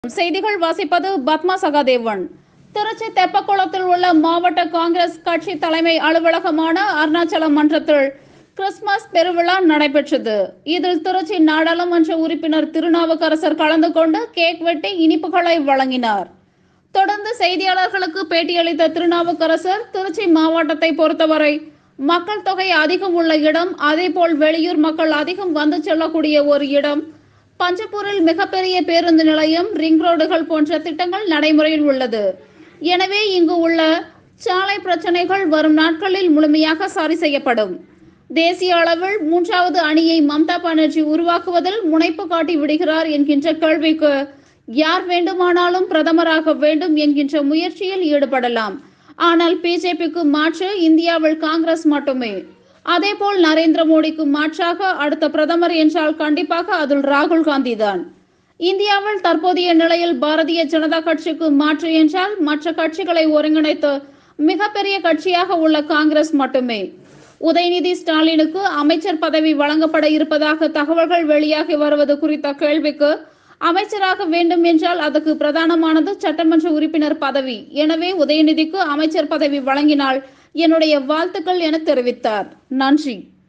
செய்திகள் வாசிப்பது பத்மா சகாதேவன் திருச்சி தெப்பக்குளத்தில் உள்ள மாவட்ட காங்கிரஸ் கட்சி தலைமை அலுவலகமான அருணாச்சலம் மன்றத்தில் கிறிஸ்துமஸ் பெருவிழா நடைபெற்றது இதில் திருச்சி நாடாளுமன்ற உறுப்பினர் திருநாவுக்கரசர் கலந்து கொண்டு கேக் வெட்டி இனிப்புகளை வழங்கினார் தொடர்ந்து செய்தியாளர்களுக்கு பேட்டியளித்த திருநாவுக்கரசர் திருச்சி மாவட்டத்தை பொறுத்தவரை மக்கள் தொகை அதிகம் உள்ள இடம் அதேபோல் வெளியூர் மக்கள் அதிகம் வந்து செல்லக்கூடிய ஒரு இடம் பஞ்சப்பூரில் மிகப்பெரிய பேருந்து நிலையம் ரிங் ரோடுகள் போன்ற திட்டங்கள் நடைமுறையில் உள்ளது எனவே இங்கு உள்ள சாலை பிரச்சனைகள் வரும் நாட்களில் முழுமையாக சரி செய்யப்படும் தேசிய அளவில் மூன்றாவது அணியை மம்தா பானர்ஜி உருவாக்குவதில் முனைப்பு காட்டி விடுகிறார் என்கின்ற கேள்விக்கு யார் வேண்டுமானாலும் பிரதமராக வேண்டும் என்கின்ற முயற்சியில் ஈடுபடலாம் ஆனால் பிஜேபிக்கு மாற்று இந்தியாவில் காங்கிரஸ் மட்டுமே அதேபோல் நரேந்திர மோடிக்கு மாற்றாக அடுத்த பிரதமர் என்றால் கண்டிப்பாக அதில் ராகுல் காந்தி தான் இந்தியாவில் தற்போதைய நிலையில் பாரதிய ஜனதா கட்சிக்கு மாற்று என்றால் மற்ற கட்சிகளை ஒருங்கிணைத்து மிகப்பெரிய கட்சியாக உள்ள காங்கிரஸ் மட்டுமே உதயநிதி ஸ்டாலினுக்கு அமைச்சர் பதவி வழங்கப்பட இருப்பதாக தகவல்கள் வெளியாகி வருவது குறித்த கேள்விக்கு அமைச்சராக வேண்டும் என்றால் அதுக்கு பிரதானமானது சட்டமன்ற உறுப்பினர் பதவி எனவே உதயநிதிக்கு அமைச்சர் பதவி வழங்கினால் என்னுடைய வாழ்த்துக்கள் என தெரிவித்தார் நன்றி